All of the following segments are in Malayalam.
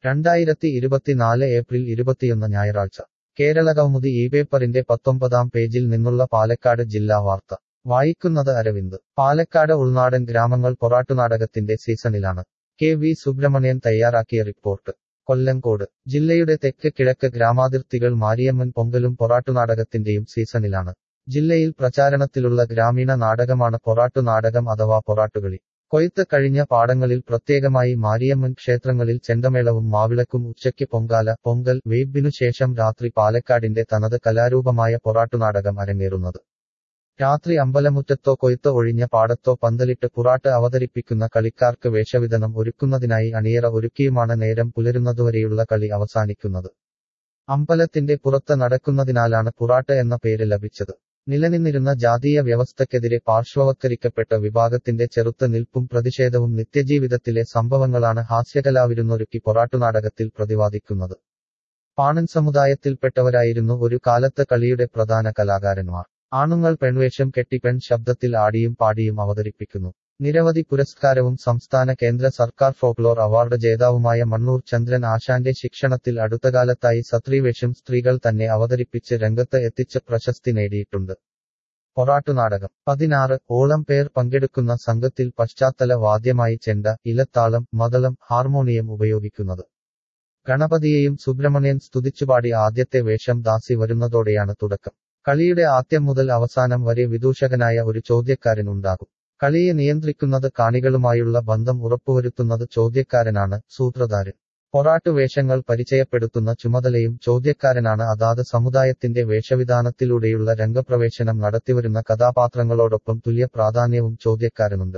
രണ്ടായിരത്തി ഇരുപത്തിനാല് ഏപ്രിൽ ഇരുപത്തിയൊന്ന് ഞായറാഴ്ച കേരള കൗമുദി ഈ പേപ്പറിന്റെ പത്തൊമ്പതാം പേജിൽ നിന്നുള്ള പാലക്കാട് ജില്ലാ വാർത്ത വായിക്കുന്നത് അരവിന്ദ് പാലക്കാട് ഉൾനാടൻ ഗ്രാമങ്ങൾ പൊറാട്ടുനാടകത്തിന്റെ സീസണിലാണ് കെ വി സുബ്രഹ്മണ്യൻ തയ്യാറാക്കിയ റിപ്പോർട്ട് കൊല്ലങ്കോട് ജില്ലയുടെ തെക്ക് കിഴക്ക് ഗ്രാമാതിർത്തികൾ മാരിയമ്മൻ പൊങ്കലും പൊറാട്ടുനാടകത്തിന്റെയും സീസണിലാണ് ജില്ലയിൽ പ്രചാരണത്തിലുള്ള ഗ്രാമീണ നാടകമാണ് പൊറാട്ടുനാടകം അഥവാ പൊറാട്ടുകളി കൊയ്ത്ത് കഴിഞ്ഞ പാടങ്ങളിൽ പ്രത്യേകമായി മാരിയമ്മൻ ക്ഷേത്രങ്ങളിൽ ചെണ്ടമേളവും മാവിളക്കും ഉച്ചയ്ക്ക് പൊങ്കാല പൊങ്കൽ വെയ്ബിനു ശേഷം രാത്രി പാലക്കാടിന്റെ തനത് കലാരൂപമായ പൊറാട്ടുനാടകം അരങ്ങേറുന്നത് രാത്രി അമ്പലമുറ്റത്തോ കൊയ്ത്ത് ഒഴിഞ്ഞ പാടത്തോ പന്തലിട്ട് പുറാട്ട് അവതരിപ്പിക്കുന്ന കളിക്കാർക്ക് വേഷവിധനം ഒരുക്കുന്നതിനായി അണിയറ ഒരുക്കിയുമാണ് നേരം പുലരുന്നതുവരെയുള്ള കളി അവസാനിക്കുന്നത് അമ്പലത്തിന്റെ പുറത്ത് നടക്കുന്നതിനാലാണ് പുറാട്ട് എന്ന പേര് ലഭിച്ചത് നിലനിന്നിരുന്ന ജാതീയ വ്യവസ്ഥയ്ക്കെതിരെ പാർശ്വവത്കരിക്കപ്പെട്ട വിഭാഗത്തിന്റെ ചെറുത്ത് നിൽപ്പും പ്രതിഷേധവും നിത്യജീവിതത്തിലെ സംഭവങ്ങളാണ് ഹാസ്യകലാവിരുന്നൊരുക്കി പൊറാട്ടുനാടകത്തിൽ പ്രതിപാദിക്കുന്നത് പാണൻ സമുദായത്തിൽപ്പെട്ടവരായിരുന്നു ഒരു കാലത്ത് കളിയുടെ പ്രധാന കലാകാരന്മാർ ആണുങ്ങൾ പെൺവേഷം കെട്ടി പെൺ ശബ്ദത്തിൽ ആടിയും പാടിയും അവതരിപ്പിക്കുന്നു നിരവധി പുരസ്കാരവും സംസ്ഥാന കേന്ദ്ര സർക്കാർ ഫോക്ലോർ അവാർഡ് ജേതാവുമായ മണ്ണൂർ ചന്ദ്രൻ ആശാന്റെ ശിക്ഷണത്തിൽ അടുത്തകാലത്തായി സത്രീവേഷം സ്ത്രീകൾ തന്നെ അവതരിപ്പിച്ച് രംഗത്ത് എത്തിച്ച് പ്രശസ്തി നേടിയിട്ടുണ്ട് പൊറാട്ടുനാടകം പതിനാറ് ഓളം പേർ പങ്കെടുക്കുന്ന സംഘത്തിൽ പശ്ചാത്തല വാദ്യമായി ചെണ്ട ഇലത്താളം മദളം ഹാർമോണിയം ഉപയോഗിക്കുന്നത് ഗണപതിയെയും സുബ്രഹ്മണ്യൻ സ്തുതിച്ചുപാടി ആദ്യത്തെ വേഷം ദാസി വരുന്നതോടെയാണ് തുടക്കം കളിയുടെ ആദ്യം മുതൽ അവസാനം വരെ വിദൂഷകനായ ഒരു ചോദ്യക്കാരൻ ഉണ്ടാകും കളിയെ നിയന്ത്രിക്കുന്നത് കാണികളുമായുള്ള ബന്ധം ഉറപ്പുവരുത്തുന്നത് ചോദ്യക്കാരനാണ് സൂത്രധാരൻ പൊറാട്ടു വേഷങ്ങൾ പരിചയപ്പെടുത്തുന്ന ചുമതലയും ചോദ്യക്കാരനാണ് അതാത് സമുദായത്തിന്റെ വേഷവിധാനത്തിലൂടെയുള്ള രംഗപ്രവേശനം നടത്തിവരുന്ന കഥാപാത്രങ്ങളോടൊപ്പം തുല്യ പ്രാധാന്യവും ചോദ്യക്കാരനുണ്ട്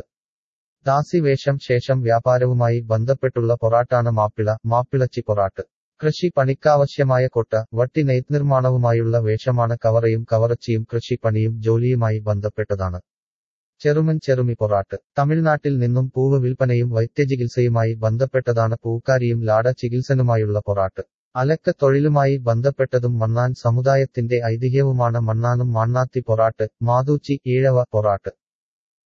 ദാസി വേഷം ശേഷം വ്യാപാരവുമായി ബന്ധപ്പെട്ടുള്ള പൊറാട്ടാണ് മാപ്പിള മാപ്പിളച്ചി പൊറാട്ട് കൃഷി പണിക്കാവശ്യമായ കൊട്ട വട്ടി നെയ്ത്ത് നിർമ്മാണവുമായുള്ള വേഷമാണ് കവറയും കവറച്ചിയും കൃഷിപ്പണിയും ജോലിയുമായി ബന്ധപ്പെട്ടതാണ് ചെറുമൻ ചെറുമി പൊറാട്ട് തമിഴ്നാട്ടിൽ നിന്നും പൂവ് വിൽപ്പനയും വൈദ്യചികിത്സയുമായി ബന്ധപ്പെട്ടതാണ് പൂക്കാരിയും ലാട ചികിത്സനുമായുള്ള പൊറാട്ട് അലക്ക തൊഴിലുമായി ബന്ധപ്പെട്ടതും മണ്ണാൻ സമുദായത്തിന്റെ ഐതിഹ്യവുമാണ് മണ്ണാനും മണ്ണാത്തി പൊറാട്ട് മാതൂച്ചി ഈഴവ പൊറാട്ട്